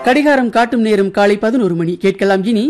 கடிகாரம் காட்டும் நேரம் காலை பதினோரு மணி கேட்கலாம் இனி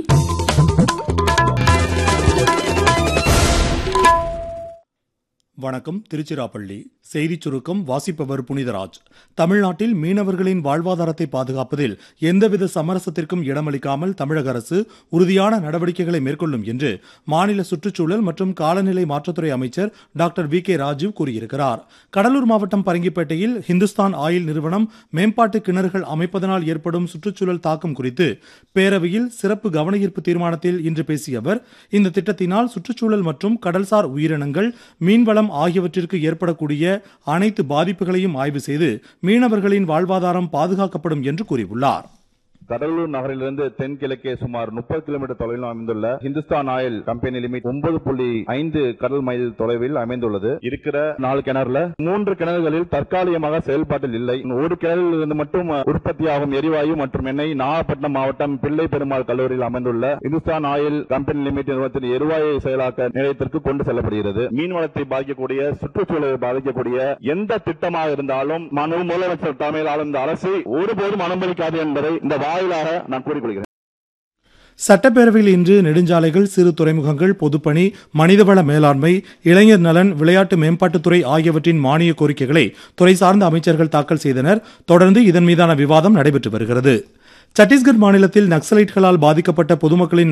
வணக்கம் திருச்சிராப்பள்ளி செய்திச் சுருக்கம் வாசிப்பவர் புனிதராஜ் தமிழ்நாட்டில் மீனவர்களின் வாழ்வாதாரத்தை பாதுகாப்பதில் எந்தவித சமரசத்திற்கும் இடமளிக்காமல் தமிழக அரசு உறுதியான நடவடிக்கைகளை மேற்கொள்ளும் என்று மாநில சுற்றுச்சூழல் மற்றும் காலநிலை மாற்றத்துறை அமைச்சர் டாக்டர் வி கே ராஜீவ் கூறியிருக்கிறார் கடலூர் மாவட்டம் பரங்கிப்பேட்டையில் ஹிந்துஸ்தான் ஆயில் நிறுவனம் மேம்பாட்டு கிணறுகள் அமைப்பதனால் ஏற்படும் சுற்றுச்சூழல் தாக்கம் குறித்து பேரவையில் சிறப்பு கவனஈர்ப்பு தீர்மானத்தில் இன்று பேசிய அவர் இந்த திட்டத்தினால் சுற்றுச்சூழல் மற்றும் கடல்சார் உயிரினங்கள் மீன்வளம் ஆகியவற்றிற்கு ஏற்படக்கூடிய அனைத்து பாதிப்புகளையும் ஆய்வு செய்து மீனவர்களின் வாழ்வாதாரம் பாதுகாக்கப்படும் என்று கூறியுள்ளார் கடலூர் நகரிலிருந்து தென்கிழக்கே சுமார் முப்பது கிலோமீட்டர் தொலைவில் அமைந்துள்ள ஹிந்துஸ்தான் ஆயில் கம்பெனி லிமிட் ஒன்பது புள்ளி ஐந்து கடல் மைல் தொலைவில் அமைந்துள்ளது இருக்கிற நாலு கிணறுல மூன்று கிணறுகளில் தற்காலிகமாக செயல்பாட்டில் இல்லை ஒரு கிணறில் இருந்து மட்டும் உற்பத்தியாகும் எரிவாயு மற்றும் எண்ணெய் நாகப்பட்டினம் மாவட்டம் பிள்ளை பெருமாள் கல்லூரியில் அமைந்துள்ள ஹிந்துஸ்தான் ஆயில் கம்பெனி லிமிட் நிறுவனத்தின் எரிவாயு செயலாக்க நிலையத்திற்கு கொண்டு செல்லப்படுகிறது மீன்வளத்தை பாதிக்கக்கூடிய சுற்றுச்சூழலை பாதிக்கக்கூடிய எந்த திட்டமாக இருந்தாலும் மனு முதலமைச்சர் தலைமையில் ஆளும் இந்த அரசு ஒருபோதும் அனுமதிக்காது என்பதை இந்த வாயிலாக நான் கூறிக்கொள்கிறேன் சட்டப்பேரவையில் இன்று நெடுஞ்சாலைகள் சிறு துறைமுகங்கள் பொதுப்பணி மனிதவள மேலாண்மை இளைஞர் நலன் விளையாட்டு மேம்பாட்டுத்துறை ஆகியவற்றின் மானிய கோரிக்கைகளை துறை சார்ந்த அமைச்சர்கள் தாக்கல் செய்தனர் தொடர்ந்து இதன் மீதான விவாதம் நடைபெற்று வருகிறது சத்தீஸ்கர் மாநிலத்தில் நக்சலைட்களால் பாதிக்கப்பட்ட பொதுமக்களின்